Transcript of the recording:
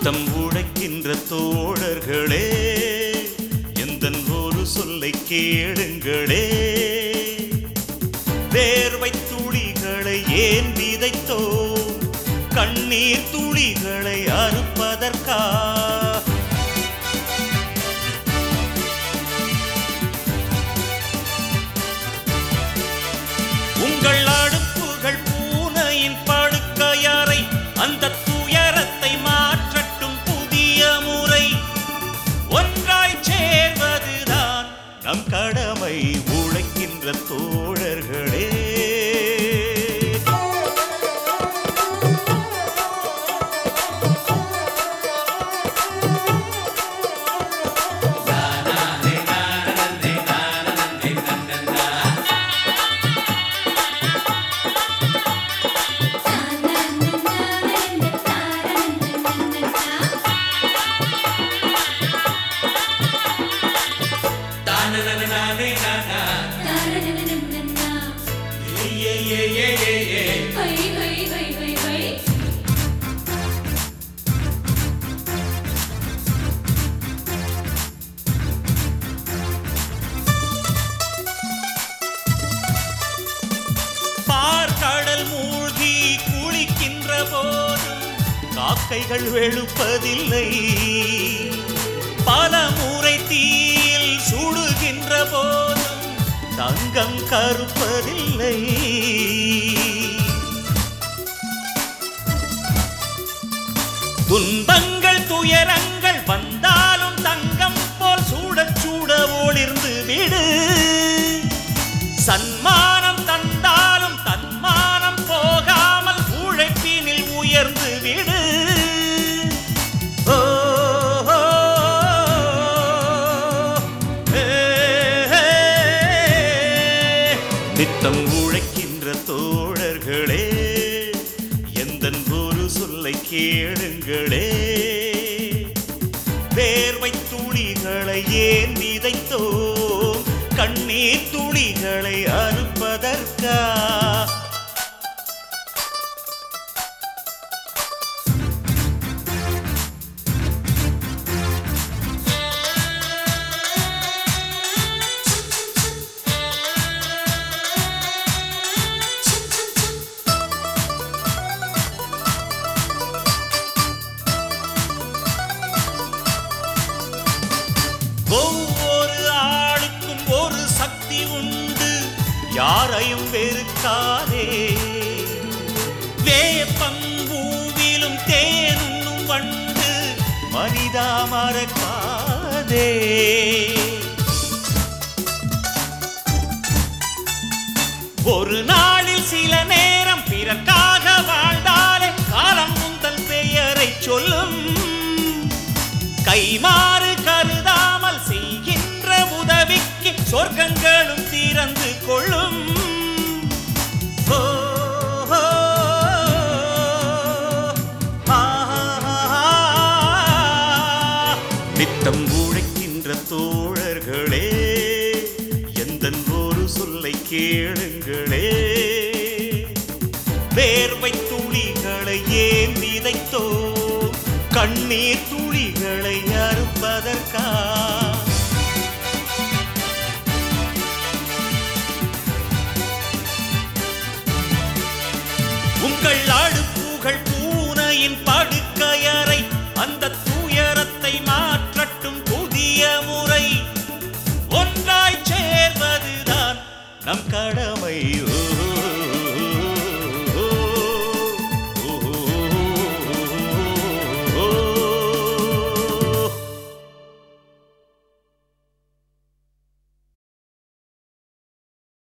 நித்தம் உழைக்கின்ற தோழர்களே எந்தன் ஒரு சொல்லை கேளுங்களே வேர்வை துளிகளை ஏன் விதைத்தோ கண்ணீர் துளிகளை அறுப்பதற்கா உங்கள் அடுப்புகள் பூனையின் படுக்கையறை அந்த துயரத்தை மாற்றட்டும் புதிய முறை ஒன்றாய் சேர்வதுதான் நம் கடமை உழைக்கின்ற தோழர்களே பார்க்கடல் மூழ்கி குளிக்கின்ற போதும் காக்கைகள் வெளுப்பதில்லை பல முறை தீயில் சுடுகின்ற போதும் தங்கம் கருப்பதில்லை துன்பங்கள் துயரங்கள் வந்தாலும் தங்கம் போல் சூடச் சூட ஒளிர்ந்து விடு சன்மானம் தந்தாலும் தன்மானம் போகாமல் உழைப்பினில் உயர்ந்து விடு ஓ, ஓ, ஏ, ஏ. நித்தம் உழைக்கின்ற தோழர்களே எந்தன் ஒரு சொல்லை கேளுங்களே வேர்வை துளிகளை ஏன் விதைத்தோம் கண்ணீர் துளிகளை அறுப்பதற்கா ஒவ்வொரு ஆளுக்கும் ஒரு சக்தி உண்டு யாரையும் வெறுக்காதே வேப்பம்பூவிலும் தேனுண்ணும் வண்டு மனிதா மறக்காதே ஒரு நாளில் சில நேரம் பிறக்காக வாழ்ந்தாலே காலம் உந்தன் பெயரை சொல்லும் கைமாறு கருதாமல் செய்கின்ற உதவிக்கு சொர்க்கங்களும் திறந்து கொள்ளும் ஓ, ஓ, ஆ, நித்தம் உழைக்கின்ற தோழர்களே எந்தன் ஒரு சொல்லை கேளுங்களே வேர்வை துளிகளை ஏன் விதைத்தோ கண்ணீர் துளிகளை அறுப்பதற்கா உங்கள் அடுப்புகள் பூனையின் படுக்கையறை அந்த துயரத்தை மாற்றட்டும் புதிய முறை ஒன்றாய் சேர்வதுதான் நம் கடமை ஓ